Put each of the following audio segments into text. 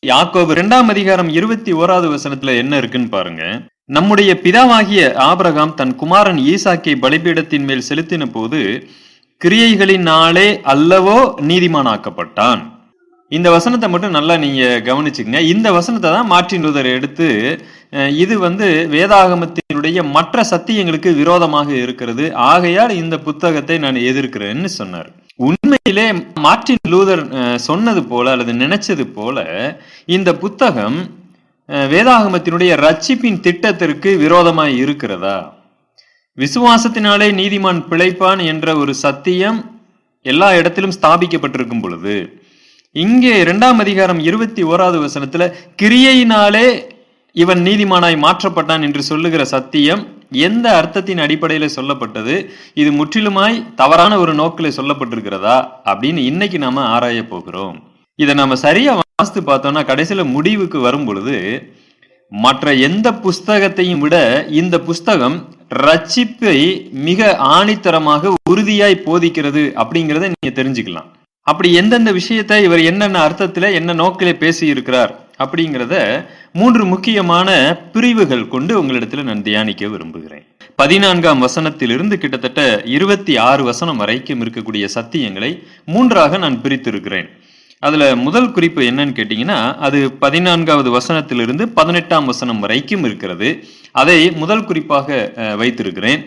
யாக்கோபு இரண்டாம் அதிகாரம் இருபத்தி ஓராவது வசனத்துல என்ன இருக்குன்னு பாருங்க நம்முடைய பிதாவாகிய ஆபிரகாம் தன் குமாரன் ஈசாக்கை பலிபீடத்தின் மேல் செலுத்தின போது கிரியைகளினாலே அல்லவோ நீதிமானாக்கப்பட்டான் இந்த வசனத்தை மட்டும் நல்லா நீங்க கவனிச்சுக்கங்க இந்த வசனத்தை தான் மார்ட்டின் லூதர் எடுத்து அஹ், இது வந்து வேதாகமத்தினுடைய மற்ற சத்தியங்களுக்கு விரோதமாக இருக்கிறது ஆகையால் இந்த புத்தகத்தை நான் எதிர்க்கிறேன்னு சொன்னார் உண்மையிலே மார்ட்டின் லூதர் அஹ், சொன்னது போல அல்லது நினைச்சது போல இந்த புத்தகம் அஹ், வேதாகமத்தினுடைய ரட்சிப்பின் திட்டத்திற்கு விரோதமாய் இருக்கிறதா விசுவாசத்தினாலே நீதிமான் பிழைப்பான் என்ற ஒரு சத்தியம் எல்லா இடத்திலும் ஸ்தாபிக்கப்பட்டிருக்கும் பொழுது இங்கே இரண்டாம் அதிகாரம் இருபத்தி ஓராவது வசனத்துல கிரியையினாலே இவன் நீதிமானாய் மாற்றப்பட்டான் என்று சொல்லுகிற சத்தியம் எந்த அர்த்தத்தின் அடிப்படையில சொல்லப்பட்டது இது முற்றிலுமாய் தவறான ஒரு நோக்கில சொல்லப்பட்டிருக்கிறதா அப்படின்னு இன்னைக்கு நாம ஆராய போகிறோம் இதை நாம சரியா வாசித்து பார்த்தோம்னா கடைசியில முடிவுக்கு வரும் பொழுது மற்ற எந்த புஸ்தகத்தையும் விட இந்த புஸ்தகம் ரட்சிப்பை மிக ஆணித்தரமாக உறுதியாய் போதிக்கிறது அப்படிங்கிறத நீங்க தெரிஞ்சுக்கலாம் அப்படி எந்தெந்த விஷயத்தை இவர் என்னென்ன அர்த்தத்துல என்ன நோக்கிலே பேசி இருக்கிறார் அப்படிங்கிறத மூன்று முக்கியமான பிரிவுகள் கொண்டு உங்களிடத்துல நான் தியானிக்க விரும்புகிறேன் பதினான்காம் வசனத்திலிருந்து கிட்டத்தட்ட இருபத்தி ஆறு வசனம் வரைக்கும் இருக்கக்கூடிய சத்தியங்களை மூன்றாக நான் பிரித்திருக்கிறேன் அதுல முதல் குறிப்பு என்னன்னு கேட்டீங்கன்னா அது பதினான்காவது வசனத்திலிருந்து பதினெட்டாம் வசனம் வரைக்கும் இருக்கிறது அதை முதல் குறிப்பாக அஹ், வைத்திருக்கிறேன்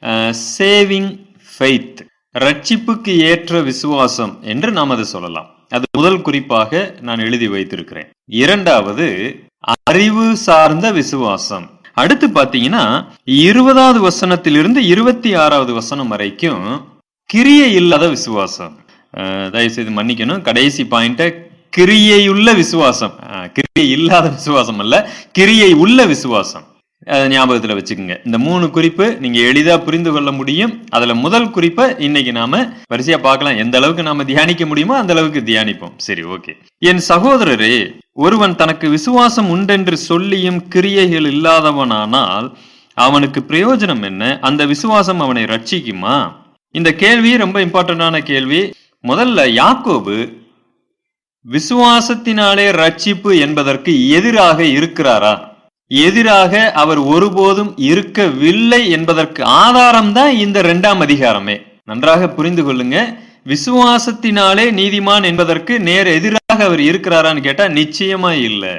சேவிங் ஃபெய்த் ரட்சிப்புக்கு ஏற்ற விசுவாசம் என்று நாம் அதை சொல்லலாம் அது முதல் குறிப்பாக நான் எழுதி வைத்திருக்கிறேன் இரண்டாவது அறிவு சார்ந்த விசுவாசம் அடுத்து பாத்தீங்கன்னா இருபதாவது வசனத்திலிருந்து இருபத்தி ஆறாவது வசனம் வரைக்கும் கிரியை இல்லாத விசுவாசம் அஹ், தயவு செய்து மன்னிக்கணும் கடைசி பாயிண்ட கிரியையுள்ள விசுவாசம் அஹ், கிரியை இல்லாத விசுவாசம் அல்ல கிரியை உள்ள விசுவாசம் அதை ஞாபகத்துல வச்சுக்கோங்க இந்த மூணு குறிப்பு நீங்க எளிதா புரிந்து கொள்ள முடியும் அதுல முதல் குறிப்பை இன்னைக்கு நாம வரிசையா பார்க்கலாம் எந்த அளவுக்கு நாம தியானிக்க முடியுமோ அந்த அளவுக்கு தியானிப்போம் சரி ஓகே என் சகோதரரே ஒருவன் தனக்கு விசுவாசம் உண்டென்று சொல்லியும் கிரியைகள் இல்லாதவனானால் அவனுக்கு பிரயோஜனம் என்ன அந்த விசுவாசம் அவனை ரட்சிக்குமா இந்த கேள்வி ரொம்ப இம்பார்ட்டன்டான கேள்வி முதல்ல யாக்கோபு விசுவாசத்தினாலே ரட்சிப்பு என்பதற்கு எதிராக இருக்கிறாரா எதிராக அவர் ஒருபோதும் இருக்கவில்லை என்பதற்கு ஆதாரம் தான் இந்த இரண்டாம் அதிகாரமே நன்றாக புரிந்து கொள்ளுங்க விசுவாசத்தினாலே நீதிமான் என்பதற்கு நேர் எதிராக அவர் இருக்கிறாரான்னு கேட்டா நிச்சயமா இல்லை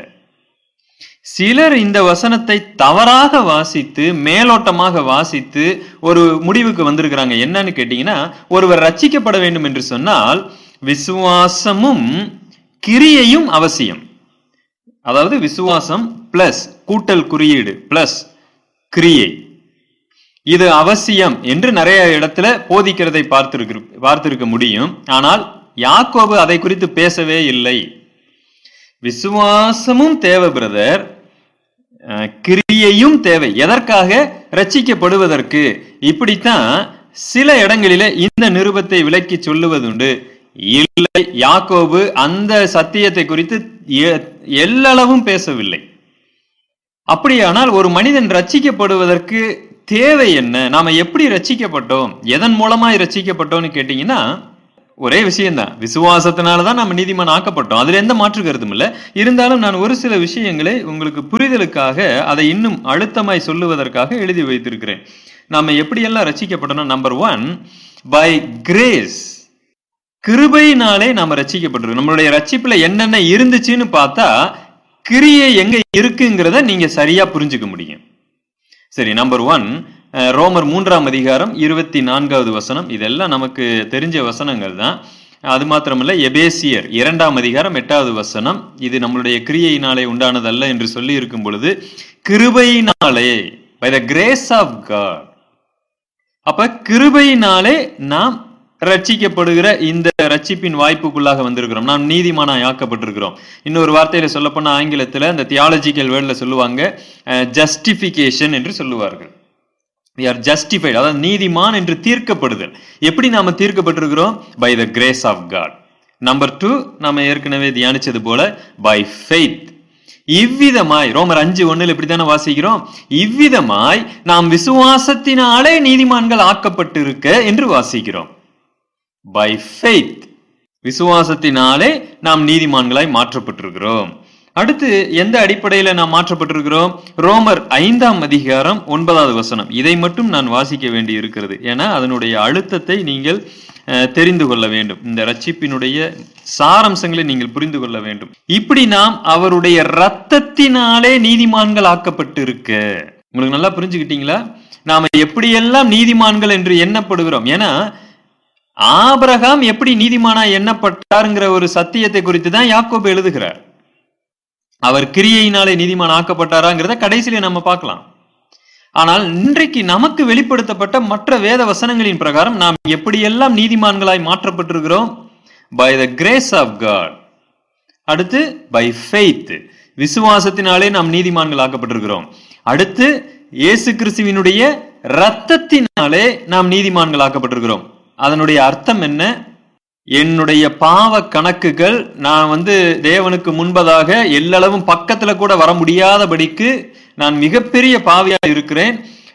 சிலர் இந்த வசனத்தை தவறாக வாசித்து மேலோட்டமாக வாசித்து ஒரு முடிவுக்கு வந்திருக்கிறாங்க என்னன்னு கேட்டீங்கன்னா ஒருவர் ரட்சிக்கப்பட வேண்டும் என்று சொன்னால் விசுவாசமும் கிரியையும் அவசியம் அதாவது விசுவாசம் பிளஸ் கூட்டல் குறியீடு பிளஸ் கிரியை இது அவசியம் என்று நிறைய இடத்துல போதிக்கிறதை பார்த்திருக்க பார்த்திருக்க முடியும் ஆனால் யாக்கோபு அதை குறித்து பேசவே இல்லை விசுவாசமும் தேவை பிரதர் அஹ், கிரியையும் தேவை எதற்காக ரட்சிக்கப்படுவதற்கு இப்படித்தான் சில இடங்களிலே இந்த நிருபத்தை விளக்கி சொல்லுவதுண்டு இல்லை யாக்கோபு அந்த சத்தியத்தை குறித்து எ- எல்லளவும் பேசவில்லை அப்படியானால் ஒரு மனிதன் ரட்சிக்கப்படுவதற்கு தேவை என்ன நாம எப்படி ரட்சிக்கப்பட்டோம் எதன் மூலமாய் ரட்சிக்கப்பட்டோம்னு கேட்டீங்கன்னா ஒரே விஷயம்தான் விசுவாசத்தினால தான் நம்ம நீதிமான் ஆக்கப்பட்டோம் அதுல எந்த மாற்று கருத்தும் இல்ல இருந்தாலும் நான் ஒரு சில விஷயங்களை உங்களுக்கு புரிதலுக்காக அதை இன்னும் அழுத்தமாய் சொல்லுவதற்காக எழுதி வைத்திருக்கிறேன் நாம எப்படியெல்லாம் ரட்சிக்கப்பட்டோம் நம்பர் ஒன் பை கிரேஸ் கிருபையினாலே நாம ரட்சிக்கப்பட்டிருக்கோம் நம்மளுடைய ரட்சிப்புல என்னென்ன இருந்துச்சுன்னு பார்த்தா கிரியை எங்க இருக்குங்கிறத நீங்க சரியா புரிஞ்சுக்க முடியும் சரி நம்பர் ஒன் ரோமர் மூன்றாம் அதிகாரம் இருபத்தி நான்காவது வசனம் இதெல்லாம் நமக்கு தெரிஞ்ச வசனங்கள் தான் அது மாத்திரமல்ல எபேசியர் இரண்டாம் அதிகாரம் எட்டாவது வசனம் இது நம்மளுடைய கிரியையினாலே உண்டானதல்ல என்று சொல்லி இருக்கும் பொழுது கிருபையினாலே by the grace of God அப்ப கிருபையினாலே நாம் ரட்சிக்கப்படுகிற இந்த ரட்சிப்பின் வாய்ப்புக்குள்ளாக வந்திருக்கிறோம் நாம் நீதிமானாய் ஆக்கப்பட்டிருக்கிறோம் இன்னொரு வார்த்தையில சொல்லப்போனா ஆங்கிலத்துல இந்த தியாலஜிக்கல் வேர்ட்ல சொல்லுவாங்க ஜஸ்டிபிகேஷன் என்று சொல்லுவார்கள் we are justified அதாவது நீதிமான் என்று தீர்க்கப்படுதல் எப்படி நாம தீர்க்கப்பட்டிருக்கிறோம் by the grace of God number two நாம ஏற்கனவே தியானிச்சது போல பை ஃபெய்த் இவ்விதமாய் ரோமர் அஞ்சு ஒண்ணுல இப்படித்தானே வாசிக்கிறோம் இவ்விதமாய் நாம் விசுவாசத்தினாலே நீதிமான்கள் ஆக்கப்பட்டிருக்க என்று வாசிக்கிறோம் பை ஃபெய்த் விசுவாசத்தினாலே நாம் நீதிமான்களாய் மாற்றப்பட்டிருக்கிறோம் அடுத்து எந்த அடிப்படையில நாம் மாற்றப்பட்டிருக்கிறோம் ரோமர் ஐந்தாம் அதிகாரம் ஒன்பதாவது வசனம் இதை மட்டும் நான் வாசிக்க வேண்டி இருக்கிறது ஏன்னா அதனுடைய அழுத்தத்தை நீங்கள் அஹ், தெரிந்து கொள்ள வேண்டும் இந்த ரட்சிப்பினுடைய சாரம்சங்களை நீங்கள் புரிந்து கொள்ள வேண்டும் இப்படி நாம் அவருடைய இரத்தத்தினாலே நீதிமான்கள் ஆக்கப்பட்டிருக்க உங்களுக்கு நல்லா புரிஞ்சுக்கிட்டீங்களா நாம எப்படியெல்லாம் நீதிமான்கள் என்று எண்ணப்படுகிறோம் ஏன்னா ஆபிரகாம் எப்படி நீதிமானா எண்ணப்பட்டாருங்கிற ஒரு சத்தியத்தை குறித்து தான் யாக்கோபு எழுதுகிறார் அவர் கிரியையினாலே நீதிமான் ஆக்கப்பட்டாராங்கிறத கடைசியில நம்ம பார்க்கலாம் ஆனால் இன்றைக்கு நமக்கு வெளிப்படுத்தப்பட்ட மற்ற வேத வசனங்களின் பிரகாரம் நாம் எப்படியெல்லாம் நீதிமான்களாய் மாற்றப்பட்டிருக்கிறோம் by the grace of God அடுத்து பை ஃபெய்த் விசுவாசத்தினாலே நாம் நீதிமான்கள் ஆக்கப்பட்டிருக்கிறோம் அடுத்து இயேசு கிறிஸ்துவினுடைய இரத்தத்தினாலே நாம் நீதிமான்கள் ஆக்கப்பட்டிருக்கிறோம் அதனுடைய அர்த்தம் என்ன என்னுடைய பாவ கணக்குகள் நான் வந்து தேவனுக்கு முன்பதாக எல்லளவும் பக்கத்துல கூட வர முடியாதபடிக்கு நான் மிகப்பெரிய பாவியா இருக்கிறேன்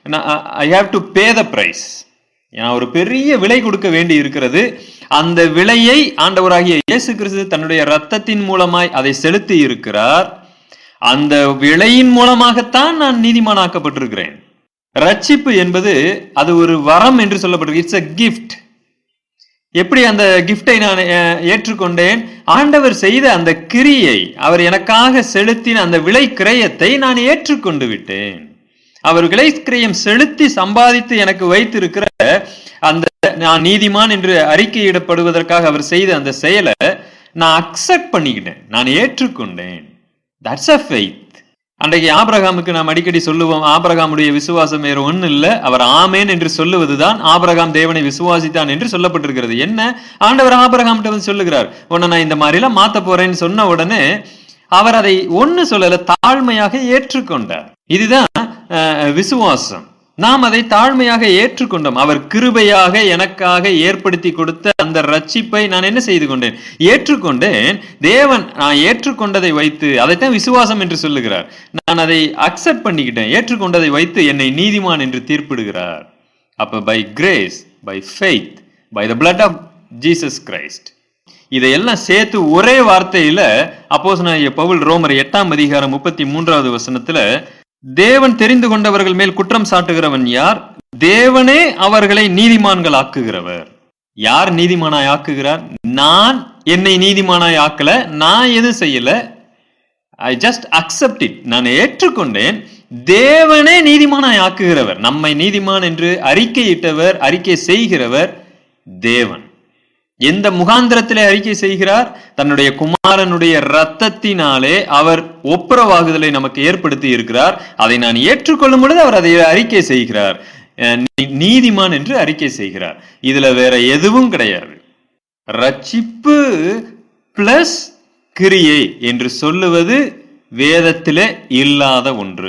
I have to pay the price நான் ஒரு பெரிய விலை கொடுக்க வேண்டி இருக்கிறது அந்த விலையை ஆண்டவராகிய இயேசு கிறிஸ்து தன்னுடைய ரத்தத்தின் மூலமாய் அதை செலுத்தி இருக்கிறார் அந்த விலையின் மூலமாகத்தான் நான் நீதிமானாக்கப்பட்டிருக்கிறேன் ரட்சிப்பு என்பது அது ஒரு வரம் என்று சொல்லப்படுகிறது இட்ஸ் a gift எப்படி அந்த கிஃப்டை நான் அஹ், ஏற்றுக்கொண்டேன் ஆண்டவர் செய்த அந்த கிரியை அவர் எனக்காக செலுத்தின அந்த விலை கிரயத்தை நான் ஏற்றுக்கொண்டு விட்டேன் அவர் விலை கிரயம் செலுத்தி சம்பாதித்து எனக்கு வைத்திருக்கிற அந்த நான் நீதிமான் என்று அறிக்கையிடப்படுவதற்காக அவர் செய்த அந்த செயலை நான் அக்செப்ட் பண்ணிக்கிட்டேன் நான் ஏற்றுக்கொண்டேன் தட்ஸ் அ ஃபெய்த் அன்றைக்கு ஆபிரகாமுக்கு நாம் அடிக்கடி சொல்லுவோம் ஆபிரகாமுடைய விசுவாசம் வேற ஒண்ணு இல்ல அவர் ஆமேன் என்று சொல்லுவதுதான் ஆபிரகாம் தேவனை விசுவாசித்தான் என்று சொல்லப்பட்டிருக்கிறது என்ன ஆண்டவர் ஆபிரகாம்கிட்ட வந்து சொல்லுகிறார் உன்னை நான் இந்த மாதிரி எல்லாம் மாத்த போறேன்னு சொன்ன உடனே அவர் அதை ஒண்ணு சொல்லல தாழ்மையாக ஏற்றுக்கொண்டார் இதுதான் அஹ், விசுவாசம் நாம் அதை தாழ்மையாக ஏற்றுக்கொண்டோம் அவர் கிருபையாக எனக்காக ஏற்படுத்தி கொடுத்த அந்த ரட்சிப்பை நான் என்ன செய்து கொண்டேன் ஏற்றுக்கொண்டேன் தேவன் நான் ஏற்றுக்கொண்டதை வைத்து அதைத்தான் விசுவாசம் என்று சொல்லுகிறார் நான் அதை அக்செப்ட் பண்ணிக்கிட்டேன் ஏற்றுக்கொண்டதை வைத்து என்னை நீதிமான் என்று தீர்ப்பிடுகிறார் அப்ப by grace by faith by the blood of Jesus Christ இதையெல்லாம் சேர்த்து ஒரே வார்த்தையில அப்போஸ்தலனாகிய பவுல் ரோமர் எட்டாம் அதிகாரம் முப்பத்தி மூன்றாவது வசனத்துல தேவன் தெரிந்து கொண்டவர்கள் மேல் குற்றம் சாட்டுகிறவன் யார் தேவனே அவர்களை நீதிமான்கள் ஆக்குகிறவர் யார் நீதிமானாய் ஆக்குகிறார் நான் என்னை நீதிமானாய் ஆக்கல நான் எதுவும் செய்யல ஐ ஜஸ்ட் அக்செப்ட் இட் நான் ஏற்றுக்கொண்டேன் தேவனே நீதிமானாய் ஆக்குகிறவர் நம்மை நீதிமான் என்று அறிக்கையிட்டவர் அறிக்கை செய்கிறவர் தேவன் எந்த முகாந்திரத்திலே அறிக்கை செய்கிறார் தன்னுடைய குமாரனுடைய இரத்தத்தினாலே அவர் ஒப்புரவாகுதலை நமக்கு ஏற்படுத்தி இருக்கிறார் அதை நான் ஏற்றுக்கொள்ளும் பொழுது அவர் அதை அறிக்கை செய்கிறார் அஹ் நீ- நீதிமான் என்று அறிக்கை செய்கிறார் இதுல வேற எதுவும் கிடையாது ரட்சிப்பு பிளஸ் கிரியை என்று சொல்லுவது வேதத்திலே இல்லாத ஒன்று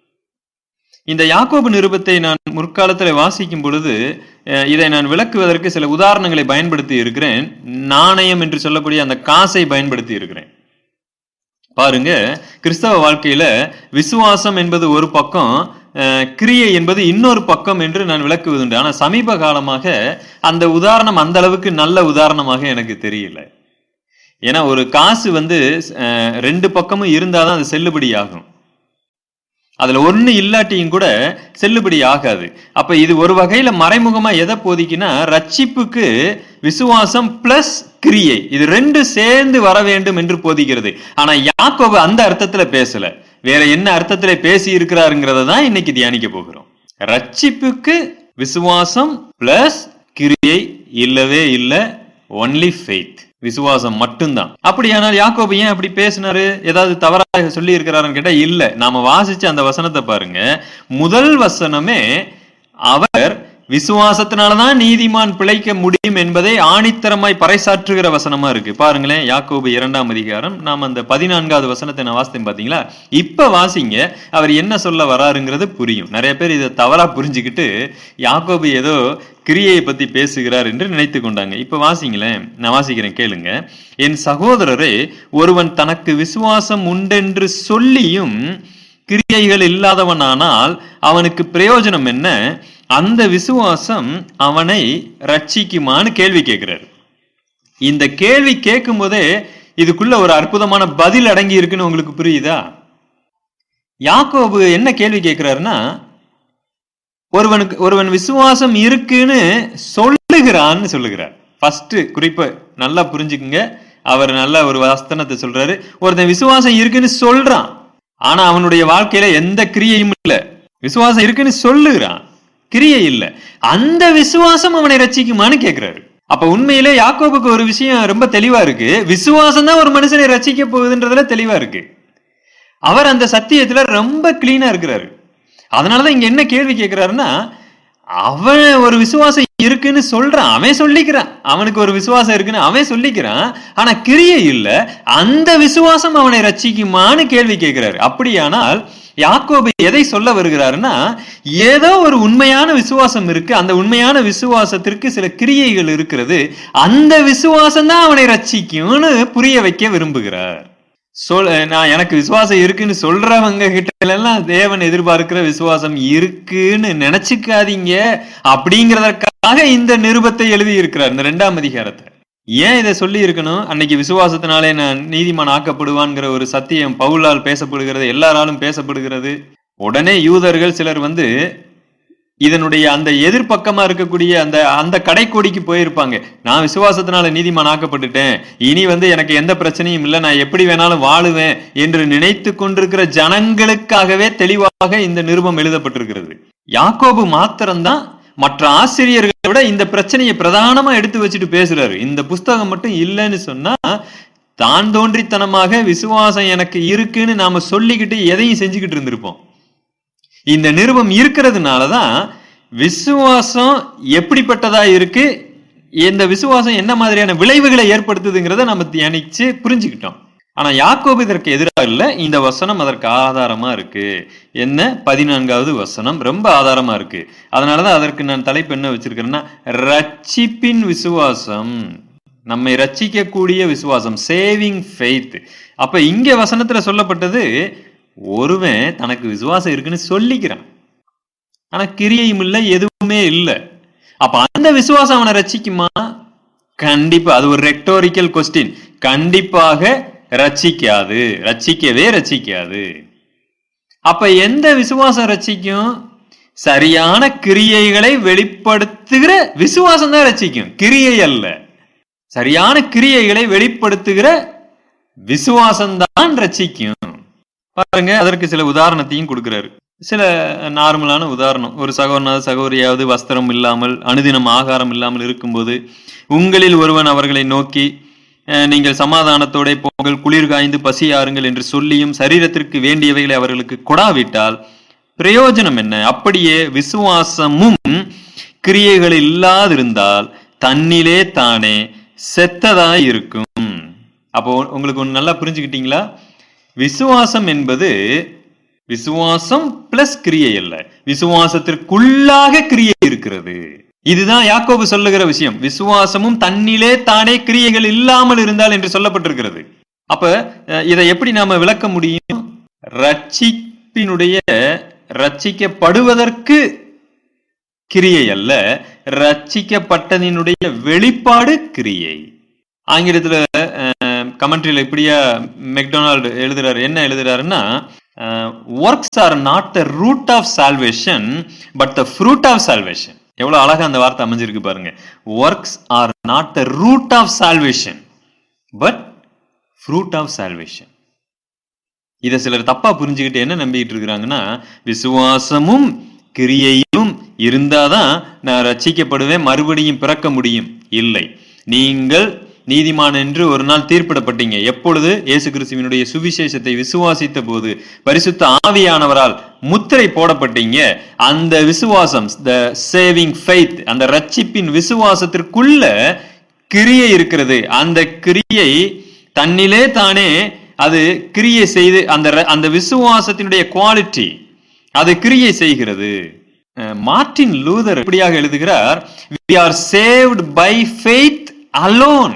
இந்த யாக்கோபு நிருபத்தை நான் முற்காலத்தில் வாசிக்கும் பொழுது அஹ், இதை நான் விளக்குவதற்கு சில உதாரணங்களை பயன்படுத்தி இருக்கிறேன் நாணயம் என்று சொல்லக்கூடிய அந்த காசை பயன்படுத்தி இருக்கிறேன் பாருங்க கிறிஸ்தவ வாழ்க்கையில விசுவாசம் என்பது ஒரு பக்கம் அஹ், கிரியை என்பது இன்னொரு பக்கம் என்று நான் விளக்குவதுண்டு ஆனா சமீப காலமாக அந்த உதாரணம் அந்த அளவுக்கு நல்ல உதாரணமாக எனக்கு தெரியல ஏன்னா ஒரு காசு வந்து அஹ், ரெண்டு பக்கமும் இருந்தாதான் அது செல்லுபடி ஆகும் அதுல ஒண்ணு இல்லாட்டியும் கூட செல்லுபடி ஆகாது அப்ப இது ஒரு வகையில மறைமுகமா எதை போதிக்குன்னா ரட்சிப்புக்கு விசுவாசம் பிளஸ் கிரியை இது ரெண்டு சேர்ந்து வர வேண்டும் என்று போதிக்கிறது ஆனா யாக்கோபு அந்த அர்த்தத்துல பேசல வேற என்ன அர்த்தத்துல பேசி இருக்கிறாருங்கிறத தான் இன்னைக்கு தியானிக்க போகிறோம் ரட்சிப்புக்கு விசுவாசம் பிளஸ் கிரியை இல்லவே இல்ல ஒன்லி ஃபெய்த் விசுவாசம் மட்டும்தான் அப்படியானால் யாக்கோபு ஏன் அப்படி பேசினாரு ஏதாவது தவறாக சொல்லி இருக்கிறாருன்னு கேட்டா இல்ல நாம வாசிச்ச அந்த வசனத்தை பாருங்க முதல் வசனமே அவர் விசுவாசத்தினாலதான் நீதிமான் பிழைக்க முடியும் என்பதை ஆணித்தரமாய் பறைசாற்றுகிற வசனமா இருக்கு பாருங்களேன் யாக்கோபு இரண்டாம் அதிகாரம் நாம் அந்த பதினான்காவது வசனத்தை நான் வாசித்தேன் பாத்தீங்களா இப்ப வாசிங்க அவர் என்ன சொல்ல வராருங்கிறது புரியும் நிறைய பேர் இதை தவறா புரிஞ்சுக்கிட்டு யாக்கோபு ஏதோ கிரியையை பத்தி பேசுகிறார் என்று நினைத்து கொண்டாங்க இப்ப வாசிங்களேன் நான் வாசிக்கிறேன் கேளுங்க என் சகோதரரே ஒருவன் தனக்கு விசுவாசம் உண்டென்று சொல்லியும் கிரியைகள் இல்லாதவனானால் அவனுக்கு பிரயோஜனம் என்ன அந்த விசுவாசம் அவனை ரட்சிக்குமான்னு கேள்வி கேட்கிறார் இந்த கேள்வி கேட்கும் போதே இதுக்குள்ள ஒரு அற்புதமான பதில் அடங்கி இருக்குன்னு உங்களுக்கு புரியுதா யாக்கோபு என்ன கேள்வி கேட்கிறாருன்னா ஒருவனுக்கு ஒருவன் விசுவாசம் இருக்குன்னு சொல்லுகிறான்னு சொல்லுகிறார் ஃபர்ஸ்ட் குறிப்பை நல்லா புரிஞ்சுக்குங்க அவர் நல்ல ஒரு வஸ்தனத்தை சொல்றாரு ஒருத்தன் விசுவாசம் இருக்குன்னு சொல்றான் ஆனா அவனுடைய வாழ்க்கையில எந்த கிரியையும் இல்ல விசுவாசம் இருக்குன்னு சொல்லுகிறான் கிரியை இல்ல அந்த விசுவாசம் அவனை ரட்சிக்குமான்னு கேக்குறாரு அப்ப உண்மையிலே யாக்கோபுக்கு ஒரு விஷயம் ரொம்ப தெளிவா இருக்கு விசுவாசம் தான் ஒரு மனுஷனை ரட்சிக்க போகுதுன்றதுல தெளிவா இருக்கு அவர் அந்த சத்தியத்துல ரொம்ப கிளீனா இருக்கிறாரு அதனாலதான் இங்க என்ன கேள்வி கேட்கிறாருன்னா அவன் ஒரு விசுவாசம் இருக்குன்னு சொல்றான் அவன் சொல்லிக்கிறான் அவனுக்கு ஒரு விசுவாசம் இருக்குன்னு அவன் சொல்லிக்கிறான் ஆனா கிரியை இல்ல அந்த விசுவாசம் அவனை ரட்சிக்குமான்னு கேள்வி கேட்கிறாரு அப்படியானால் யாக்கோபு எதை சொல்ல வருகிறாருன்னா ஏதோ ஒரு உண்மையான விசுவாசம் இருக்கு அந்த உண்மையான விசுவாசத்திற்கு சில கிரியைகள் இருக்கிறது அந்த விசுவாசம் தான் அவனை ரட்சிக்கும்னு புரிய வைக்க விரும்புகிறார் சொல் நான் எனக்கு விசுவாசம் இருக்குன்னு சொல்றவங்க கிட்ட எல்லாம் தேவன் எதிர்பார்க்கிற விசுவாசம் இருக்குன்னு நினைச்சுக்காதீங்க அப்படிங்கிறதற்காக இந்த நிருபத்தை எழுதி இருக்கிறார் இந்த ரெண்டாம் அதிகாரத்தை ஏன் இதை சொல்லி இருக்கணும் அன்னைக்கு விசுவாசத்தினாலே நான் நீதிமான் ஆக்கப்படுவான்ங்கிற ஒரு சத்தியம் பவுலால் பேசப்படுகிறது எல்லாராலும் பேசப்படுகிறது உடனே யூதர்கள் சிலர் வந்து இதனுடைய அந்த எதிர்பக்கமா இருக்கக்கூடிய அந்த அந்த கடைக்கோடிக்கு போயிருப்பாங்க நான் விசுவாசத்தினால நீதிமான் ஆக்கப்பட்டுட்டேன் இனி வந்து எனக்கு எந்த பிரச்சனையும் இல்லை நான் எப்படி வேணாலும் வாழுவேன் என்று நினைத்து கொண்டிருக்கிற ஜனங்களுக்காகவே தெளிவாக இந்த நிருபம் எழுதப்பட்டிருக்கிறது யாக்கோபு மாத்திரம்தான் மற்ற ஆசிரியர்களை விட இந்த பிரச்சனையை பிரதானமா எடுத்து வச்சுட்டு பேசுறாரு இந்த புஸ்தகம் மட்டும் இல்லைன்னு சொன்னா தான் தோன்றித்தனமாக விசுவாசம் எனக்கு இருக்குன்னு நாம சொல்லிக்கிட்டு எதையும் செஞ்சுக்கிட்டு இருந்திருப்போம் இந்த நிருபம் இருக்கிறதுனாலதான் விசுவாசம் எப்படிப்பட்டதா இருக்கு இந்த விசுவாசம் என்ன மாதிரியான விளைவுகளை ஏற்படுத்துதுங்கிறத நம்ம தியானிச்சு புரிஞ்சுக்கிட்டோம் ஆனா யாக்கோபு இதற்கு எதிராக இல்ல இந்த வசனம் அதற்கு ஆதாரமா இருக்கு என்ன பதினான்காவது வசனம் ரொம்ப ஆதாரமா இருக்கு அதனாலதான் அதற்கு நான் தலைப்பு என்ன வச்சிருக்கிறேன்னா ரட்சிப்பின் விசுவாசம் நம்மை ரட்சிக்கக்கூடிய விசுவாசம் சேவிங் ஃபெய்த் அப்ப இங்க வசனத்துல சொல்லப்பட்டது ஒருவன் தனக்கு விசுவாசம் இருக்குன்னு சொல்லிக்கிறான் ஆனா கிரியையும் இல்லை எதுவுமே இல்லை அப்ப அந்த விசுவாசம் அவனை ரட்சிக்குமா கண்டிப்பா அது ஒரு ரெக்டோரிக்கல் கொஸ்டின் கண்டிப்பாக ரட்சிக்காது ரட்சிக்கவே ரட்சிக்காது அப்ப எந்த விசுவாசம் ரட்சிக்கும் சரியான கிரியைகளை வெளிப்படுத்துகிற விசுவாசம் தான் ரட்சிக்கும் கிரியை அல்ல சரியான கிரியைகளை வெளிப்படுத்துகிற விசுவாசம் தான் ரட்சிக்கும் பாருங்க அதற்கு சில உதாரணத்தையும் கொடுக்கிறாரு சில நார்மலான உதாரணம் ஒரு சகோதரனாவது சகோதரியாவது வஸ்திரம் இல்லாமல் அனுதினம் ஆகாரம் இல்லாமல் இருக்கும்போது உங்களில் ஒருவன் அவர்களை நோக்கி அஹ், நீங்கள் சமாதானத்தோட போங்கள் குளிர் காய்ந்து பசி ஆறுங்கள் என்று சொல்லியும் சரீரத்திற்கு வேண்டியவைகளை அவர்களுக்கு கொடாவிட்டால் பிரயோஜனம் என்ன அப்படியே விசுவாசமும் கிரியைகள் இல்லாதிருந்தால் தன்னிலே தானே செத்ததாய் இருக்கும் அப்போ உங்களுக்கு ஒன்று நல்லா புரிஞ்சுக்கிட்டீங்களா விசுவாசம் என்பது விசுவாசம் பிளஸ் கிரியை அல்ல விசுவாசத்திற்குள்ளாக கிரியை இருக்கிறது இதுதான் யாக்கோபு சொல்லுகிற விஷயம் விசுவாசமும் தன்னிலே தானே கிரியைகள் இல்லாமல் இருந்தால் என்று சொல்லப்பட்டிருக்கிறது அப்ப அஹ், இதை எப்படி நாம விளக்க முடியும் ரட்சிப்பினுடைய ரட்சிக்கப்படுவதற்கு கிரியை அல்ல ரட்சிக்கப்பட்டதினுடைய வெளிப்பாடு கிரியை ஆங்கிலத்துல கமெண்ட்ரியில் இப்படியா மெக்டொனால்டு எழுதுறாரு என்ன எழுதுறாருன்னா works are not the root of salvation but the fruit of salvation எவ்வளவு அழகா அந்த வார்த்தை அமைஞ்சிருக்கு பாருங்க works are not the root of salvation but fruit of salvation இதை சிலர் தப்பா புரிஞ்சுக்கிட்டு என்ன நம்பிக்கிட்டு இருக்கிறாங்கன்னா விசுவாசமும் கிரியையும் இருந்தாதான் நான் ரட்சிக்கப்படுவேன் மறுபடியும் பிறக்க முடியும் இல்லை நீங்கள் நீதிமான் என்று ஒரு நாள் தீர்ப்பிடப்பட்டீங்க எப்பொழுது இயேசு கிறிஸ்துவினுடைய சுவிசேஷத்தை விசுவாசித்த போது பரிசுத்த ஆவியானவரால் முத்திரை போடப்பட்டீங்க அந்த விசுவாசம் த சேவிங் ஃபெய்த் அந்த ரட்சிப்பின் விசுவாசத்திற்குள்ள கிரியை இருக்கிறது அந்த கிரியை தன்னிலே தானே அது கிரியை செய்து அந்த ர- அந்த விசுவாசத்தினுடைய குவாலிட்டி அது கிரியை செய்கிறது அஹ், மார்ட்டின் லூதர் இப்படியாக எழுதுகிறார் we are saved by faith alone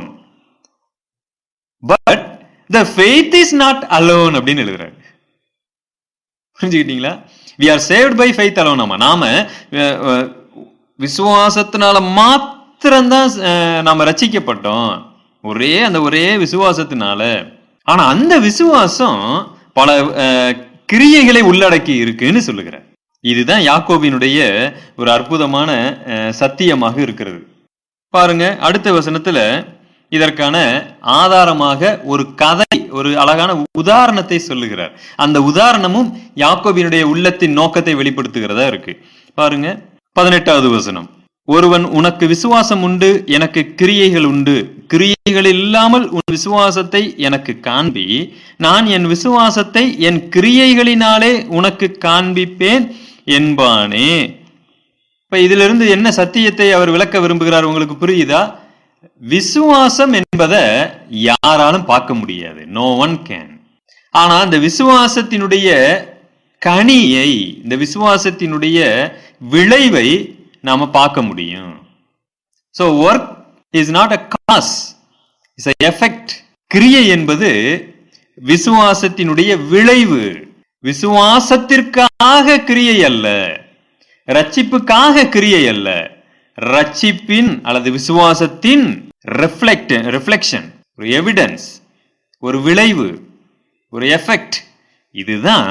but the faith is not alone அப்படின்னு எழுதுறாரு புரிஞ்சுக்கிட்டீங்களா we are saved by faith alone ஆமா நாம அஹ், அஹ், விசுவாசத்தினால மாத்திரம்தான் அஹ், நாம ரட்சிக்கப்பட்டோம் ஒரே அந்த ஒரே விசுவாசத்தினால ஆனா அந்த விசுவாசம் பல அஹ், கிரியைகளை உள்ளடக்கி இருக்குன்னு சொல்லுகிறார் இதுதான் யாக்கோபினுடைய ஒரு அற்புதமான அஹ், சத்தியமாக இருக்கிறது பாருங்க அடுத்த வசனத்துல இதற்கான ஆதாரமாக ஒரு கதை ஒரு அழகான உதாரணத்தை சொல்லுகிறார் அந்த உதாரணமும் யாக்கோபினுடைய உள்ளத்தின் நோக்கத்தை வெளிப்படுத்துகிறதா இருக்கு பாருங்க பதினெட்டாவது வசனம் ஒருவன் உனக்கு விசுவாசம் உண்டு எனக்கு கிரியைகள் உண்டு கிரியைகள் இல்லாமல் உன் விசுவாசத்தை எனக்கு காண்பி நான் என் விசுவாசத்தை என் கிரியைகளினாலே உனக்கு காண்பிப்பேன் என்பானே இப்ப இதிலிருந்து என்ன சத்தியத்தை அவர் விளக்க விரும்புகிறார் உங்களுக்கு புரியுதா விசுவாசம் என்பதை யாராலும் பார்க்க முடியாது நோ ஒன் கேன் ஆனா அந்த விசுவாசத்தினுடைய கனியை இந்த விசுவாசத்தினுடைய விளைவை நாம பார்க்க முடியும் so work is not a cause is a effect கிரியை என்பது விசுவாசத்தினுடைய விளைவு விசுவாசத்திற்காக கிரியை அல்ல ரட்சிப்புக்காக கிரியை அல்ல ரட்சிப்பின் அல்லது விசுவாசத்தின் ரிஃப்ளெக்ட் ரிஃப்ளெக்ஷன் ஒரு எவிடன்ஸ் ஒரு விளைவு ஒரு எஃபெக்ட் இதுதான்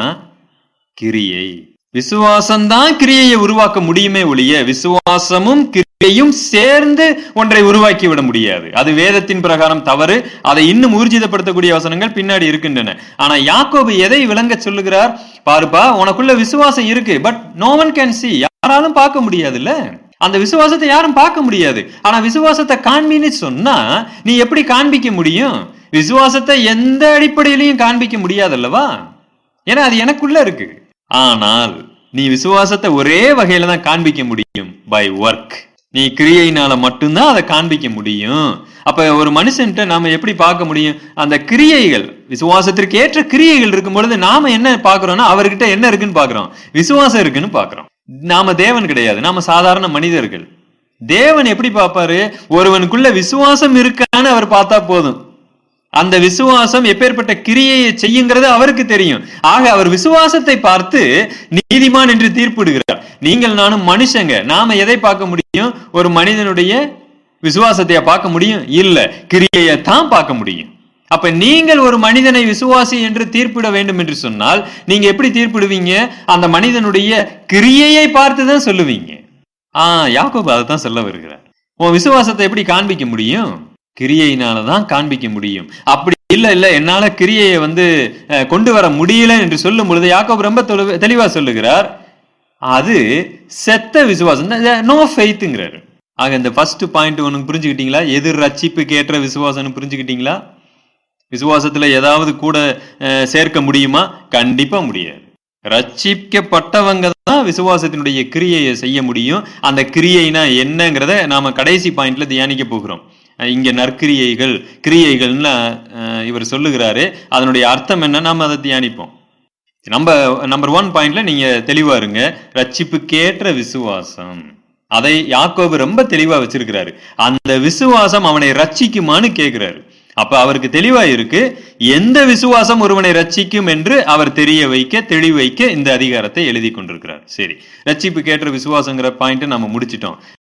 கிரியை விசுவாசம்தான் கிரியையை உருவாக்க முடியுமே ஒழிய விசுவாசமும் கிரியையும் சேர்ந்து ஒன்றை உருவாக்கி விட முடியாது அது வேதத்தின் பிரகாரம் தவறு அதை இன்னும் ஊர்ஜிதப்படுத்தக்கூடிய வசனங்கள் பின்னாடி இருக்கின்றன ஆனா யாக்கோபு எதை விளங்க சொல்லுகிறார் பாருப்பா உனக்குள்ள விசுவாசம் இருக்கு but no one can see யாராலும் பார்க்க முடியாதுல்ல அந்த விசுவாசத்தை யாரும் பார்க்க முடியாது ஆனா விசுவாசத்தை காண்பின்னு சொன்னா நீ எப்படி காண்பிக்க முடியும் விசுவாசத்தை எந்த அடிப்படையிலையும் காண்பிக்க முடியாதல்லவா ஏன்னா அது எனக்குள்ள இருக்கு ஆனால் நீ விசுவாசத்தை ஒரே வகையில தான் காண்பிக்க முடியும் பை ஒர்க் நீ கிரியையினால மட்டும்தான் அதை காண்பிக்க முடியும் அப்ப ஒரு மனுஷன்ட்ட நாம எப்படி பார்க்க முடியும் அந்த கிரியைகள் விசுவாசத்திற்கு ஏற்ற கிரியைகள் இருக்கும் பொழுது நாம என்ன பார்க்கறோம்னா அவர்கிட்ட என்ன இருக்குன்னு பார்க்கறோம் விசுவாசம் இருக்குன்னு பார்க்கறோம் நாம தேவன் கிடையாது நாம சாதாரண மனிதர்கள் தேவன் எப்படி பார்ப்பாரு ஒருவனுக்குள்ள விசுவாசம் இருக்கான்னு அவர் பார்த்தா போதும் அந்த விசுவாசம் எப்பேற்பட்ட கிரியையை செய்யுங்கிறது அவருக்கு தெரியும் ஆக அவர் விசுவாசத்தை பார்த்து நீதிமான் என்று தீர்ப்பிடுகிறார் நீங்கள் நானும் மனுஷங்க நாம எதை பார்க்க முடியும் ஒரு மனிதனுடைய விசுவாசத்தையா பார்க்க முடியும் இல்ல கிரியையை தான் பார்க்க முடியும் அப்ப நீங்கள் ஒரு மனிதனை விசுவாசி என்று தீர்ப்பிட வேண்டும் என்று சொன்னால் நீங்க எப்படி தீர்ப்பிடுவீங்க அந்த மனிதனுடைய கிரியையை பார்த்து தான் சொல்லுவீங்க ஆ யாக்கோபு அதை தான் சொல்ல வருகிறார் உன் விசுவாசத்தை எப்படி காண்பிக்க முடியும் கிரியையினால தான் காண்பிக்க முடியும் அப்படி இல்ல இல்ல என்னால கிரியையை வந்து அஹ், கொண்டு வர முடியல என்று சொல்லும் பொழுது யாக்கோபு ரொம்ப தெளிவ- தெளிவா சொல்லுகிறார் அது செத்த விசுவாசம் நோ ஃபெய்த்துங்கிறாரு ஆக இந்த ஃபர்ஸ்ட் பாயிண்ட் உனக்கு புரிஞ்சுக்கிட்டீங்களா எது ரட்சிப்புக்கு ஏற்ற விசுவாசம்னு புரிஞ்சுக்கிட்டீங்களா விசுவாசத்துல ஏதாவது கூட அஹ், சேர்க்க முடியுமா கண்டிப்பா முடியாது ரட்சிக்கப்பட்டவங்க தான் விசுவாசத்தினுடைய கிரியையை செய்ய முடியும் அந்த கிரியைனா என்னங்கிறத நாம கடைசி பாயிண்ட்ல தியானிக்க போகிறோம் அஹ் இங்க நற்கிரியைகள் கிரியைகள்னு அஹ், இவர் சொல்லுகிறாரு அதனுடைய அர்த்தம் என்ன நாம அதை தியானிப்போம் நம்ம நம்பர் ஒன் பாயிண்ட்ல நீங்க தெளிவா இருங்க ரட்சிப்புக்கேற்ற விசுவாசம் அதை யாக்கோபு ரொம்ப தெளிவா வச்சிருக்கிறாரு அந்த விசுவாசம் அவனை ரட்சிக்குமான்னு கேட்கிறாரு அப்ப அவருக்கு தெளிவா இருக்கு எந்த விசுவாசம் ஒருவனை ரட்சிக்கும் என்று அவர் தெரிய வைக்க தெளிவைக்க இந்த அதிகாரத்தை எழுதி கொண்டிருக்கிறார் சரி ரட்சிப்புக்கேற்ற விசுவாசங்கிற பாயிண்ட் நம்ம முடிச்சிட்டோம்